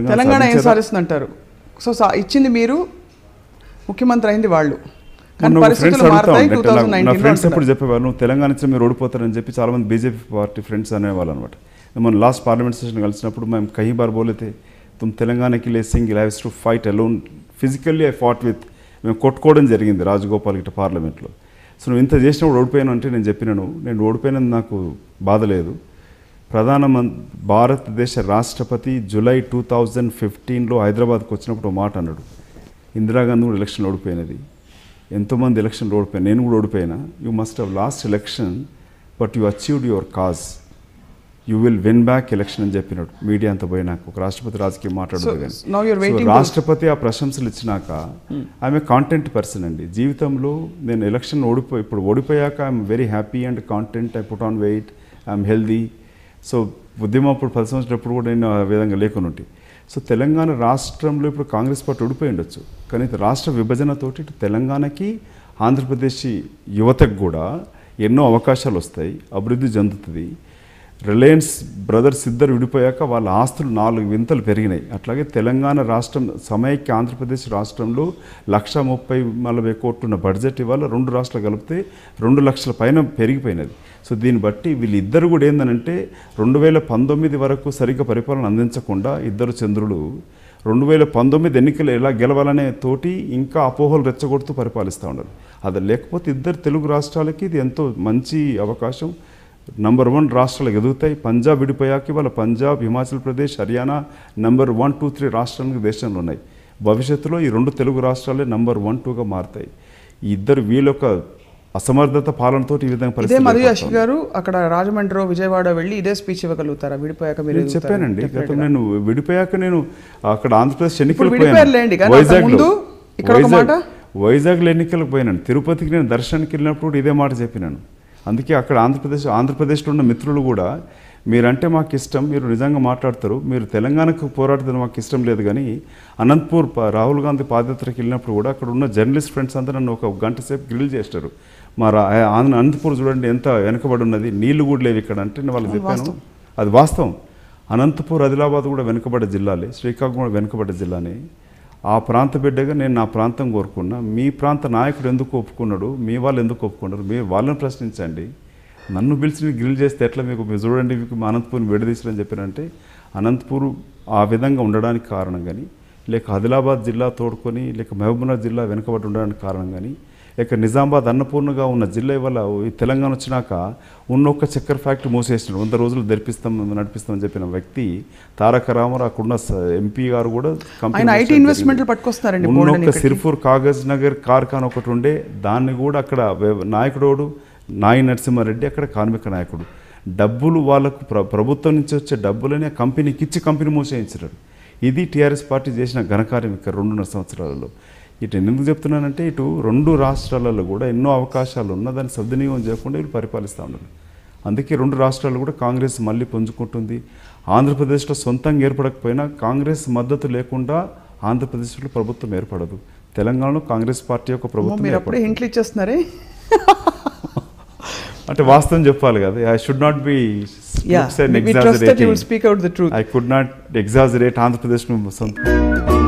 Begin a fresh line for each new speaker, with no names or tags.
తెలంగాణ
తెలంగాణ ఏం
సాధించేదా?
సాధిస్తుంది అంటారు సో సా- ఇచ్చింది మీరు ముఖ్యమంత్రి అయింది వాళ్ళు కానీ
మొన్న ఒక
పరిస్థితులు
ఫ్రెండ్స్ అడుగుతా
మారుతాయి
ఉండే,
టూ
నా-
థౌసండ్
నా
నైన్టీన్
ఫ్రెండ్స్ ఎప్పుడు చెప్పేవాళ్ళు నువ్వు తెలంగాణ నుంచి మీరు ఓడిపోతారని చెప్పి చాలా మంది బీజేపీ పార్టీ ఫ్రెండ్స్ అనేవాళ్ళు అనమాట మన లాస్ట్ పార్లమెంట్ సెషన్ కలిసినప్పుడు మేము కహీ బార్ బోలేతే తుమ్ తెలంగాణకి లే single haves to fight alone physically I fought with మేము కొట్టుకోవడం జరిగింది రాజగోపాల్ గిట్ట పార్లమెంట్లో సో నువ్వు ఇంత చేసినప్పుడు ఓడిపోయాను అంటే నేను చెప్పినాను నేను ఓడిపోయినందుకు నాకు బాధ లేదు ప్రధానమంత్రి భారతదేశ రాష్ట్రపతి జూలై టూ థౌజండ్ ఫిఫ్టీన్లో హైదరాబాద్కి వచ్చినప్పుడు ఒక మాట అన్నాడు ఇందిరాగాంధీ కూడా ఎలక్షన్ ఓడిపోయినది ఎంతోమంది ఎలక్షన్ ఓడిపోయాను నేను కూడా ఓడిపోయినా you must have lost election but you achieved your cause you will win back election అని చెప్పినాడు మీడియా అంతా పోయినాక ఒక రాష్ట్రపతి రాజకీయం
So,
మాట్లాడదు కానీ
now you're
So,
waiting to-
రాష్ట్రపతి ఆ ప్రశంసలు ఇచ్చినాక ఆమె కాంటెంట్ పర్సన్ అండి జీవితంలో నేను ఎలక్షన్ ఓడిపోయి ఇప్పుడు ఓడిపోయాక I'm very happy and content I put on weight I'm healthy so ఉద్యమం అప్పుడు పది సంవత్సరాలు కూడా నేను ఆ విధంగా లేకుండా ఉంటే సో తెలంగాణ రాష్ట్రంలో ఇప్పుడు కాంగ్రెస్ పార్టీ ఓడిపోయి ఉండొచ్చు కానీ ఇది రాష్ట్ర విభజనతోటి ఇటు తెలంగాణకి ఆంధ్రప్రదేశ్ యువతకు కూడా ఎన్నో అవకాశాలు వస్తాయి అభివృద్ధి చెందుతుంది రిలయన్స్ బ్రదర్స్ ఇద్దరు విడిపోయాక వాళ్ళ ఆస్తులు నాలుగు వింతలు పెరిగినాయి అట్లాగే తెలంగాణ రాష్ట్రం సమైక్య ఆంధ్రప్రదేశ్ రాష్ట్రంలో లక్ష ముప్పై నలభై కోట్లున్న బడ్జెట్ ఇవాళ రెండు రాష్ట్రాలు కలిపితే రెండు లక్షల పైన పెరిగిపోయినది సో దీన్ని బట్టి వీళ్ళిద్దరు కూడా ఏందనంటే రెండు వేల పంతొమ్మిది వరకు సరిగ్గా పరిపాలన అందించకుండా ఇద్దరు చంద్రులు రెండు వేల పంతొమ్మిది ఎన్నికలు ఎలా గెలవాలనే తోటి ఇంకా అపోహలు రెచ్చగొడుతూ పరిపాలిస్తూ ఉన్నారు అది లేకపోతే ఇద్దరు తెలుగు రాష్ట్రాలకి ఇది ఎంతో మంచి అవకాశం నంబర్ వన్ రాష్ట్రాలకు ఎదుగుతాయి పంజాబ్ విడిపోయాక వాళ్ళ Punjab Himachal Pradesh Haryana number one two three రాష్ట్రాలకు దేశంలో ఉన్నాయి భవిష్యత్తులో ఈ రెండు తెలుగు రాష్ట్రాలే నంబర్ వన్ టూగా మారుతాయి ఈ ఇద్దరు వీళ్ళొక అసమర్థత పాలనతో ఈ విధంగా
ఇదే
పరిస్థితి
మధు
ఏర్పడుతోంది.
యాష్ గారు అక్కడ రాజమండ్రి విజయవాడ వెళ్ళి ఇదే స్పీచ్ ఇవ్వగలుగుతారా విడిపోయాక మీరు
నేను
ఎదుగుతారా?
చెప్పానండి
Definitely
గతం
గా.
నేను విడిపోయాక నేను అక్కడ ఆంధ్రప్రదేశ్
ఇప్పుడు
ఎన్నికలకు
విడిపోయారులేండి, కానీ
వైజాగ్లో
అంతకుముందు ఇక్కడ ఒక
వైజాగ్
మాట?
వైజాగ్లో ఎన్నికలకు పోయినాను తిరుపతికి నేను దర్శనానికి వెళ్ళినప్పుడు కూడా ఇదే మాట చెప్పినాను అందుకే అక్కడ ఆంధ్రప్రదేశ్ ఆంధ్రప్రదేశ్లో ఉన్న మిత్రులు కూడా మీరంటే మాకు ఇష్టం మీరు నిజంగా మాట్లాడతారు మీరు తెలంగాణకు పోరాడుతున్న మాకు ఇష్టం లేదు కానీ అనంతపూర్ ప- రాహుల్ గాంధీ పాదయాత్రకి వెళ్ళినప్పుడు కూడా అక్కడ ఉన్న జర్నలిస్ట్ ఫ్రెండ్స్ అంతా నన్ను ఒక గంట సేపు గ్రిల్ చేస్తారు మా రా- ఆ- అనంతపూర్ చూడండి ఎంత వెనకబడి ఉన్నది నీళ్లు కూడా లేవు ఇక్కడ అంటే నేను వాళ్ళకి
అది
చెప్పాను
వాస్తవం.
అది వాస్తవం అనంతపూర్ ఆదిలాబాద్ కూడా వెనుకబడ్డ జిల్లాలే శ్రీకాకుళం కూడా వెనుకబడ్డ జిల్లానే ఆ ప్రాంత బిడ్డగా నేను నా ప్రాంతం కోరుకున్నా మీ ప్రాంత నాయకుడు ఎందుకు ఒప్పుకున్నాడు మీ వాళ్ళు ఎందుకు ఒప్పుకున్నారు మీరు వాళ్ళని ప్రశ్నించండి నన్ను పిలిచి గ్రిల్ చేస్తే ఎట్లా మీకు మీరు చూడండి మీకు మా అనంతపూర్ని విడదీసారని చెప్పారంటే అనంతపూర్ ఆ విధంగా ఉండడానికి కారణం కానీ లేక ఆదిలాబాద్ జిల్లా తోడుకొని లేక మహబూబ్నగర్ జిల్లా వెనుకబడి ఉండడానికి కారణం కానీ లేక నిజామాబాద్ అన్నపూర్ణగా ఉన్న జిల్లా వల్ల ఈ తెలంగాణ వచ్చినాక ఉన్న ఒక్క చక్కెర ఫ్యాక్టరీ మూసేసినాడు వంద రోజులు తెరిపిస్తాం నడిపిస్తామని చెప్పిన వ్యక్తి తారక రామారావు అక్కడున్న స- ఎంపీ గారు కూడా కంపెనీ
ఆయన ఐటీ
మూసేయడం
ఇన్వెస్ట్మెంట్లు
జరిగింది.
పట్టుకొస్తున్నారండి
ఉన్న
బోల్డ్
ఒక్క
ఇక్కడికి.
సిర్ఫూర్ కాగజ్ నగర్ కార్ఖానా ఒకటి ఉండే దాన్ని కూడా అక్కడ వ్య- నాయకుడోడు నాయి నరసింహారెడ్డి అక్కడ కార్మిక నాయకుడు డబ్బులు వాళ్ళకు ప్ర ప్రభుత్వం నుంచి వచ్చే డబ్బులని ఆ కంపెనీకి ఇచ్చి కంపెనీ మూసేయించారు ఇది టీఆర్ఎస్ పార్టీ చేసిన ఘనకార్యం ఇక్కడ రెండున్నర సంవత్సరాలలో ఇటు నేను ఎందుకు చెప్తున్నానంటే ఇటు రెండు రాష్ట్రాలలో కూడా ఎన్నో అవకాశాలు ఉన్న దాన్ని సద్వినియోగం చేయకుండా వీళ్ళు పరిపాలిస్తూ ఉన్నారు అందుకే రెండు రాష్ట్రాలు కూడా కాంగ్రెస్ మళ్ళీ పుంజుకుంటుంది ఆంధ్రప్రదేశ్లో సొంతంగా ఏర్పడకపోయినా కాంగ్రెస్ మద్దతు లేకుండా ఆంధ్రప్రదేశ్లో ప్రభుత్వం ఏర్పడదు తెలంగాణలో కాంగ్రెస్ పార్టీ యొక్క
అమ్మో,
ప్రభుత్వం
మీరు అప్పుడే
ఏర్పడుతుంది.
హింట్లు ఇచ్చేస్తున్నారే
అంటే వాస్తవం చెప్పాలి కదా I should not be
yeah we trust that you will speak out the truth
I could not exaggerate Andhra Pradesh సొంత